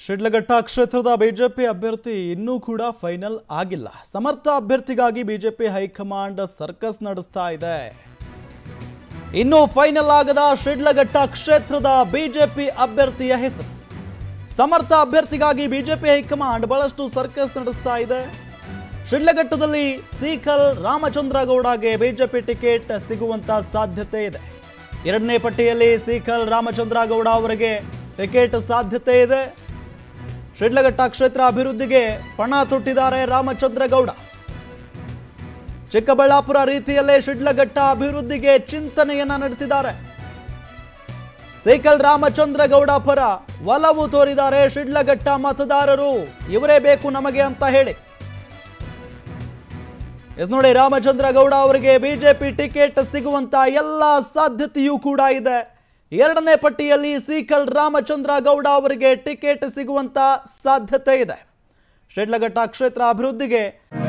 ಶಿಡ್ಲಘಟ್ಟ ಕ್ಷೇತ್ರದ ಬಿಜೆಪಿ ಅಭ್ಯರ್ಥಿ ಇನ್ನೂ ಕೂಡ ಫೈನಲ್ ಆಗಿಲ್ಲ ಸಮರ್ಥ ಅಭ್ಯರ್ಥಿಗಾಗಿ ಬಿಜೆಪಿ ಹೈಕಮಾಂಡ್ ಸರ್ಕಸ್ ನಡೆಸ್ತಾ ಇದೆ ಇನ್ನೂ ಫೈನಲ್ ಆಗದ ಶಿಡ್ಲಘಟ್ಟ ಕ್ಷೇತ್ರದ ಬಿಜೆಪಿ ಅಭ್ಯರ್ಥಿಯ ಹೆಸರು ಸಮರ್ಥ ಅಭ್ಯರ್ಥಿಗಾಗಿ ಬಿಜೆಪಿ ಹೈಕಮಾಂಡ್ ಬಹಳಷ್ಟು ಸರ್ಕಸ್ ನಡೆಸ್ತಾ ಇದೆ ಶಿಡ್ಲಘಟ್ಟದಲ್ಲಿ ಸೀಕಲ್ ರಾಮಚಂದ್ರ ಗೌಡಗೆ ಬಿಜೆಪಿ ಟಿಕೆಟ್ ಸಿಗುವಂತ ಸಾಧ್ಯತೆ ಇದೆ ಎರಡನೇ ಪಟ್ಟಿಯಲ್ಲಿ ಸೀಕಲ್ ರಾಮಚಂದ್ರ ಗೌಡ ಅವರಿಗೆ ಟಿಕೆಟ್ ಸಾಧ್ಯತೆ ಇದೆ ಶಿಡ್ಲಘಟ್ಟ ಕ್ಷೇತ್ರ ಅಭಿವೃದ್ಧಿಗೆ ಪಣ ತೊಟ್ಟಿದ್ದಾರೆ ರಾಮಚಂದ್ರ ಗೌಡ ಚಿಕ್ಕಬಳ್ಳಾಪುರ ರೀತಿಯಲ್ಲೇ ಶಿಡ್ಲಘಟ್ಟ ಅಭಿವೃದ್ಧಿಗೆ ಚಿಂತನೆಯನ್ನ ನಡೆಸಿದ್ದಾರೆ ಸೈಕಲ್ ರಾಮಚಂದ್ರ ಗೌಡ ಪರ ಒಲವು ತೋರಿದ್ದಾರೆ ಶಿಡ್ಲಘಟ್ಟ ಮತದಾರರು ಇವರೇ ಬೇಕು ನಮಗೆ ಅಂತ ಹೇಳಿ ಎಸ್ ನೋಡಿ ರಾಮಚಂದ್ರ ಗೌಡ ಅವರಿಗೆ ಬಿಜೆಪಿ ಟಿಕೆಟ್ ಸಿಗುವಂತ ಎಲ್ಲ ಸಾಧ್ಯತೆಯೂ ಕೂಡ ಇದೆ ಎರಡನೇ ಪಟ್ಟಿಯಲ್ಲಿ ಸೀಕಲ್ ರಾಮಚಂದ್ರ ಗೌಡ ಅವರಿಗೆ ಟಿಕೆಟ್ ಸಿಗುವಂತ ಸಾಧ್ಯತೆ ಇದೆ ಶಿಡ್ಲಘಟ್ಟ ಕ್ಷೇತ್ರ ಅಭಿವೃದ್ಧಿಗೆ